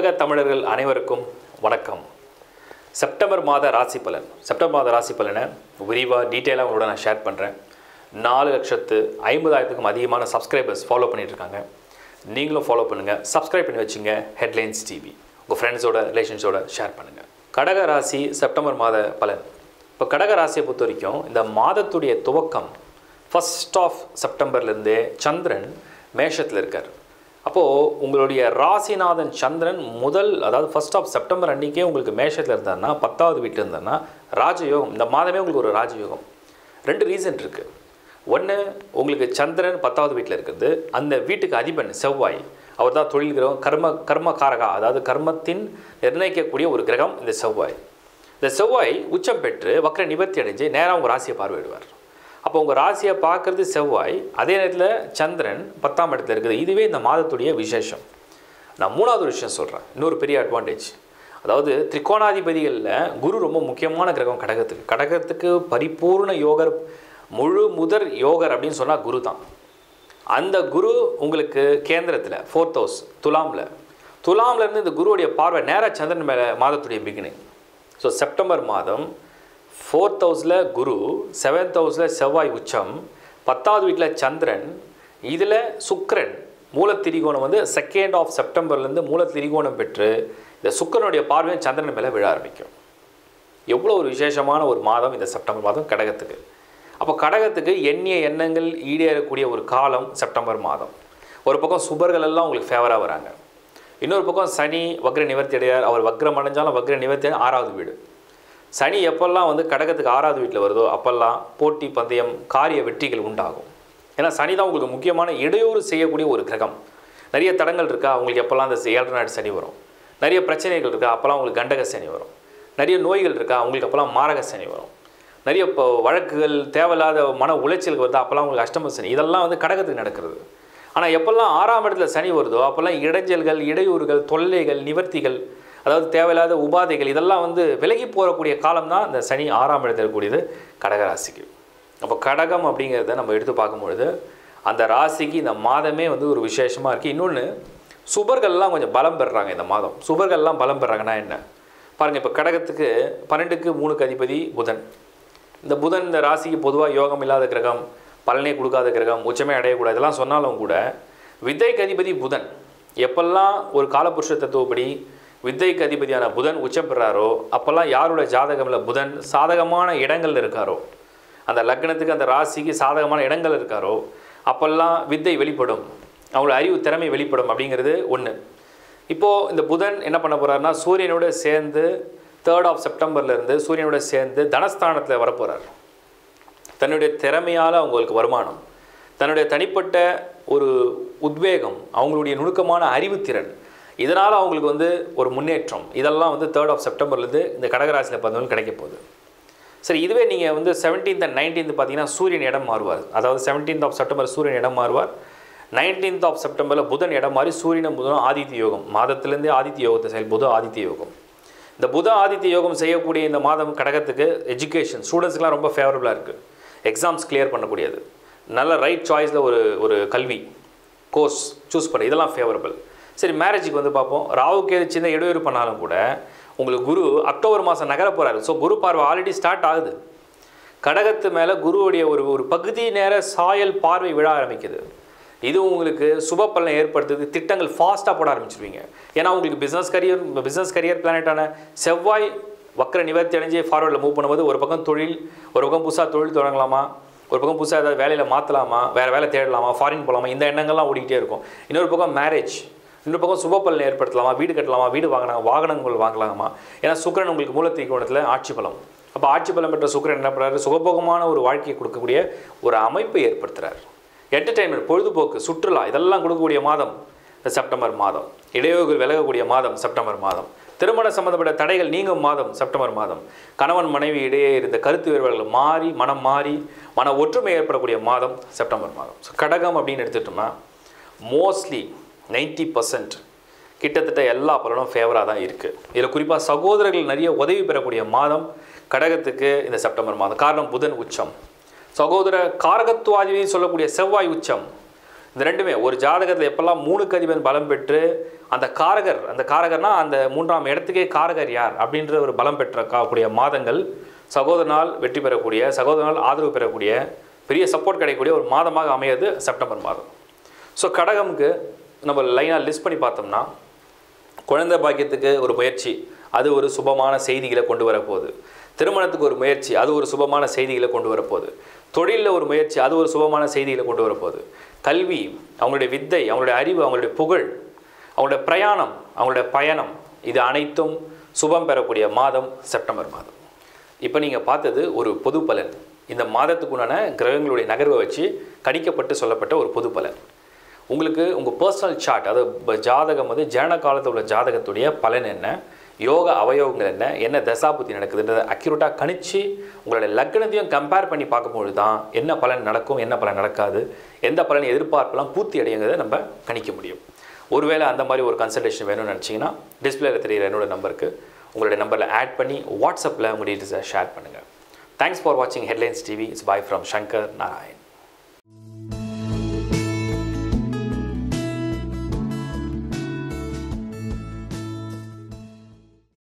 உலக தமிழர்கள் அனைவருக்கும் வணக்கம் செப்டம்பர் மாத ராசி பலன் செப்டம்பர் மாத ராசி பலனை விரிவாக டீட்டெயிலாக உங்களோட நான் ஷேர் பண்ணுறேன் நாலு லட்சத்து ஐம்பதாயிரத்துக்கும் அதிகமான சப்ஸ்கிரைபர்ஸ் ஃபாலோ பண்ணிட்டு இருக்காங்க நீங்களும் ஃபாலோ பண்ணுங்கள் சப்ஸ்கிரைப் பண்ணி வச்சுங்க ஹெட்லைன்ஸ் டிவி உங்கள் ஃப்ரெண்ட்ஸோட ரிலேஷன்ஸோட ஷேர் பண்ணுங்கள் கடக ராசி செப்டம்பர் மாத பலன் இப்போ கடக ராசியை பொறுத்த வரைக்கும் இந்த மாதத்துடைய துவக்கம் ஃபர்ஸ்ட் ஆஃப் செப்டம்பர்லேருந்தே சந்திரன் மேஷத்தில் இருக்கார் அப்போது உங்களுடைய ராசிநாதன் சந்திரன் முதல் அதாவது ஃபர்ஸ்ட் ஆஃப் செப்டம்பர் அன்றைக்கே உங்களுக்கு மேஷத்தில் இருந்தாருன்னா பத்தாவது வீட்டில் இருந்தாருன்னா ராஜயோகம் இந்த மாதமே உங்களுக்கு ஒரு ராஜயோகம் ரெண்டு ரீசன் இருக்குது ஒன்று உங்களுக்கு சந்திரன் பத்தாவது வீட்டில் இருக்குது அந்த வீட்டுக்கு அதிபன் செவ்வாய் அவர் தான் தொழில் கிரகம் கர்ம கர்ம காரகா அதாவது கர்மத்தின் நிர்ணயிக்கக்கூடிய ஒரு கிரகம் இந்த செவ்வாய் இந்த செவ்வாய் உச்சம் பெற்று வக்ர நிவர்த்தி அடைஞ்சு நேராக உங்கள் ராசியை பார்வையிடுவார் அப்போ உங்கள் ராசியை பார்க்குறது செவ்வாய் அதே நேரத்தில் சந்திரன் பத்தாம் இடத்துல இருக்குது இதுவே இந்த மாதத்துடைய விசேஷம் நான் மூணாவது ஒரு விஷயம் சொல்கிறேன் இன்னொரு பெரிய அட்வான்டேஜ் அதாவது திரிகோணாதிபதிகளில் குரு ரொம்ப முக்கியமான கிரகம் கடகத்துக்கு கடகத்துக்கு பரிபூர்ண யோகர் முழு முதற் யோகர் அப்படின்னு சொன்னால் குரு தான் அந்த குரு உங்களுக்கு கேந்திரத்தில் ஃபோர்த் ஹவுஸ் துலாமில் துலாம்லேருந்து இந்த குருவுடைய பார்வை நேராக சந்திரன் மேலே மாதத்துடைய பிகினிங் ஸோ செப்டம்பர் மாதம் ஃபோர்த் ஹவுஸில் குரு செவன்த் ஹவுஸில் செவ்வாய் உச்சம் பத்தாவது வீட்டில் சந்திரன் இதில் சுக்கிரன் மூலத்திரிகோணம் வந்து செகண்ட் ஆஃப் செப்டம்பர்லேருந்து மூலத்திரிகோணம் பெற்று இந்த சுக்கிரனுடைய பார்வையும் சந்திரன் மேலே விழ ஆரம்பிக்கும் எவ்வளோ ஒரு விசேஷமான ஒரு மாதம் இந்த செப்டம்பர் மாதம் கடகத்துக்கு அப்போ கடகத்துக்கு எண்ணிய எண்ணங்கள் ஈடேறக்கூடிய ஒரு காலம் செப்டம்பர் மாதம் ஒரு பக்கம் சுபர்கள் எல்லாம் உங்களுக்கு ஃபேவராக வராங்க இன்னொரு பக்கம் சனி வக்ர நிவர்த்தி அடையார் அவர் வக்ரம் அடைஞ்சாலும் வக்ர நிவர்த்தி அடைஞ்சா ஆறாவது வீடு சனி எப்பெல்லாம் வந்து கடகத்துக்கு ஆறாவது வீட்டில் வருதோ அப்பெல்லாம் போட்டி பந்தயம் காரிய வெற்றிகள் உண்டாகும் ஏன்னா சனி தான் உங்களுக்கு முக்கியமான இடையூறு செய்யக்கூடிய ஒரு கிரகம் நிறைய தடங்கள் இருக்கா உங்களுக்கு எப்போல்லாம் அந்த ஏழரை நாடு சனி வரும் நிறைய பிரச்சனைகள் இருக்கா அப்போல்லாம் உங்களுக்கு கண்டக சனி வரும் நிறைய நோய்கள் இருக்கா உங்களுக்கு அப்போல்லாம் மாரக சனி வரும் நிறைய இப்போ வழக்குகள் தேவையில்லாத மன உளைச்சலுக்கு வருது அப்போல்லாம் உங்களுக்கு அஷ்டம சனி இதெல்லாம் வந்து கடகத்துக்கு நடக்கிறது ஆனால் எப்போல்லாம் ஆறாம் இடத்துல சனி வருதோ அப்போல்லாம் இடைஞ்சல்கள் இடையூறுகள் தொல்லைகள் நிவர்த்திகள் அதாவது தேவையில்லாத உபாதைகள் இதெல்லாம் வந்து விலகி போகக்கூடிய காலம் தான் இந்த சனி ஆறாம் இடத்துல இருக்கக்கூடியது கடகராசிக்கு அப்போ கடகம் அப்படிங்கிறத நம்ம எடுத்து பார்க்கும்பொழுது அந்த ராசிக்கு இந்த மாதமே வந்து ஒரு விசேஷமாக இருக்குது இன்னொன்று சுபர்கள்லாம் கொஞ்சம் பலம் பெறுறாங்க இந்த மாதம் சுபர்கள்லாம் பலம் பெறாங்கன்னா என்ன பாருங்கள் இப்போ கடகத்துக்கு பன்னெண்டுக்கு மூணுக்கு அதிபதி புதன் இந்த புதன் இந்த ராசிக்கு பொதுவாக யோகம் இல்லாத கிரகம் பலனே கொடுக்காத கிரகம் உச்சமே அடையக்கூடாது இதெல்லாம் சொன்னாலும் கூட வித்தைக்கு அதிபதி புதன் எப்பெல்லாம் ஒரு காலபுருஷ தத்துவப்படி வித்தைக்கு அதிபதியான புதன் உச்சம் பெறாரோ அப்போல்லாம் யாரோட ஜாதகமில் புதன் சாதகமான இடங்கள்ல இருக்காரோ அந்த லக்னத்துக்கு அந்த ராசிக்கு சாதகமான இடங்கள் இருக்காரோ அப்போல்லாம் வித்தை வெளிப்படும் அவங்களோட அறிவு திறமை வெளிப்படும் அப்படிங்கிறது ஒன்று இப்போது இந்த புதன் என்ன பண்ண போகிறாருன்னா சூரியனோட சேர்ந்து தேர்ட் ஆஃப் செப்டம்பர்லேருந்து சூரியனோட சேர்ந்து தனஸ்தானத்தில் வரப்போகிறார் தன்னுடைய திறமையால் அவங்களுக்கு வருமானம் தன்னுடைய தனிப்பட்ட ஒரு உத்வேகம் அவங்களுடைய நுணுக்கமான அறிவுத்திறன் இதனால் அவங்களுக்கு வந்து ஒரு முன்னேற்றம் இதெல்லாம் வந்து தேர்ட் ஆஃப் செப்டம்பர்லேருந்து இந்த கடகராசியில் பார்த்தவங்களுக்கு கிடைக்க போகுது சரி இதுவே நீங்கள் வந்து செவன்டீன்த் அண்ட் நைன்டீன்த் பார்த்தீங்கன்னா சூரியன் இடம் மாறுவார் அதாவது செவன்டீன்த் ஆஃப் செப்டம்பர் சூரியன் இடம் மாறுவார் நைன்டீன்த் ஆஃப் செப்டம்பரில் புதன் இடம் மாறி சூரியனும் புதனும் ஆதித்ய யோகம் மாதத்திலேருந்தே ஆதித்ய யோகத்தை செயல் புத ஆதித்ய யோகம் இந்த புத ஆதித்ய யோகம் செய்யக்கூடிய இந்த மாதம் கடகத்துக்கு எஜுகேஷன் ஸ்டூடெண்ட்ஸ்க்குலாம் ரொம்ப ஃபேவரபுளாக இருக்குது எக்ஸாம்ஸ் கிளியர் பண்ணக்கூடியது நல்ல ரைட் சாய்ஸில் ஒரு ஒரு கல்வி கோர்ஸ் சூஸ் பண்ண இதெல்லாம் ஃபேவரபிள் சரி மேரேஜுக்கு வந்து பார்ப்போம் ராவுக்கு எது சின்ன இடையூறு பண்ணாலும் கூட உங்களுக்கு குரு அக்டோபர் மாதம் நகர போகிறாரு ஸோ குரு பார்வை ஆல்ரெடி ஸ்டார்ட் ஆகுது கடகத்து மேலே குருவுடைய ஒரு ஒரு பகுதி நேர சாயல் பார்வை விழ ஆரம்பிக்குது இது உங்களுக்கு சுப பலனை ஏற்படுத்துது திட்டங்கள் ஃபாஸ்ட்டாக போட ஆரம்பிச்சிருவீங்க ஏன்னா உங்களுக்கு பிஸ்னஸ் கரியர் பிஸ்னஸ் கரியர் பிளானட்டான செவ்வாய் வக்கர நிவர்த்தி அடைஞ்சு ஃபார்வர்டில் மூவ் பண்ணும்போது ஒரு பக்கம் தொழில் ஒரு பக்கம் புதுசாக தொழில் தொடங்கலாமா ஒரு பக்கம் புதுசாக ஏதாவது வேலையில் மாற்றலாமா வேறு வேலை தேடலாமா ஃபாரின் போகலாமா இந்த எண்ணங்கள்லாம் ஓடிக்கிட்டே இருக்கும் இன்னொரு பக்கம் மேரேஜ் இன்னொரு பக்கம் சுப பலனை ஏற்படுத்தலாமா வீடு கட்டலாமா வீடு வாங்கினாங்க வாகனங்கள் வாங்கலாமா ஏன்னா சுக்கரன் உங்களுக்கு மூலத்திரிகோணத்தில் ஆட்சி பலம் அப்போ ஆட்சி பலம் பெற்ற சுக்கரன் என்ன பண்ணுறாரு சுகபோகமான ஒரு வாழ்க்கையை கொடுக்கக்கூடிய ஒரு அமைப்பை ஏற்படுத்துகிறார் என்டர்டெயின்மெண்ட் பொழுதுபோக்கு சுற்றுலா இதெல்லாம் கொடுக்கக்கூடிய மாதம் இந்த செப்டம்பர் மாதம் இடையோகங்கள் விலகக்கூடிய மாதம் செப்டம்பர் மாதம் திருமண சம்பந்தப்பட்ட தடைகள் நீங்கும் மாதம் செப்டம்பர் மாதம் கணவன் மனைவி இடையே இருந்த கருத்து வேறுபாடுகள் மாறி மனம் மாறி மன ஒற்றுமை ஏற்படக்கூடிய மாதம் செப்டம்பர் மாதம் ஸோ கடகம் அப்படின்னு எடுத்துட்டோம்னா மோஸ்ட்லி நைன்ட்டி பர்சன்ட் கிட்டத்தட்ட எல்லா பலனும் ஃபேவராக தான் இருக்குது இதில் குறிப்பாக சகோதரர்கள் நிறைய உதவி பெறக்கூடிய மாதம் கடகத்துக்கு இந்த செப்டம்பர் மாதம் காரணம் புதன் உச்சம் சகோதர காரகத்துவாதியை சொல்லக்கூடிய செவ்வாய் உச்சம் இந்த ரெண்டுமே ஒரு ஜாதகத்தில் எப்பெல்லாம் மூணுக்கு அதிபன் பலம் பெற்று அந்த காரகர் அந்த காரகர்னா அந்த மூன்றாம் இடத்துக்கே காரகர் யார் அப்படின்ற ஒரு பலம் பெற்ற கூடிய மாதங்கள் சகோதரனால் வெற்றி பெறக்கூடிய சகோதரனால் ஆதரவு பெறக்கூடிய பெரிய சப்போர்ட் கிடைக்கக்கூடிய ஒரு மாதமாக அமையாது செப்டம்பர் மாதம் ஸோ கடகமுக்கு நம்ம லைனாக லிஸ்ட் பண்ணி பார்த்தோம்னா குழந்தை பாக்கியத்துக்கு ஒரு முயற்சி அது ஒரு சுபமான செய்திகளை கொண்டு வரப்போகுது திருமணத்துக்கு ஒரு முயற்சி அது ஒரு சுபமான செய்திகளை கொண்டு வரப்போகுது தொழிலில் ஒரு முயற்சி அது ஒரு சுபமான செய்திகளை கொண்டு வரப்போகுது கல்வி அவங்களுடைய வித்தை அவங்களுடைய அறிவு அவங்களுடைய புகழ் அவங்களுடைய பிரயாணம் அவங்களுடைய பயணம் இது அனைத்தும் சுபம் பெறக்கூடிய மாதம் செப்டம்பர் மாதம் இப்போ நீங்கள் பார்த்தது ஒரு பொது பலன் இந்த மாதத்துக்குண்டான கிரகங்களுடைய நகர்வை வச்சு கணிக்கப்பட்டு சொல்லப்பட்ட ஒரு பொது பலன் உங்களுக்கு உங்கள் பர்சனல் சார்ட் அது ப- ஜாதகம் வந்து ஜனன காலத்தில் உள்ள ஜாதகத்துடைய பலன் என்ன யோக அவயோகங்கள் என்ன என்ன தசாபுத்தி நடக்குதுன்றதை அக்யூரேட்டாக கணிச்சு உங்களுடைய லக்னத்தையும் கம்பேர் பண்ணி பார்க்கும்பொழுது தான் என்ன பலன் நடக்கும் என்ன பலன் நடக்காது எந்த பலன் எதிர்பார்ப்பெல்லாம் பூர்த்தி அடையுங்கிறத நம்ம கணிக்க முடியும் ஒருவேளை அந்த மாதிரி ஒரு கன்சல்டேஷன் வேணும்னு நினச்சிங்கன்னா டிஸ்பிளேல தெரியுற என்னோட நம்பருக்கு உங்களுடைய நம்பரில் ஆட் பண்ணி வாட்ஸ்அப்பில் உங்கள் டீட்டெயில்ஸை ஷேர் பண்ணுங்கள் தேங்க்ஸ் ஃபார் வாட்சிங் headlines TV it's bye from Shankar Narayan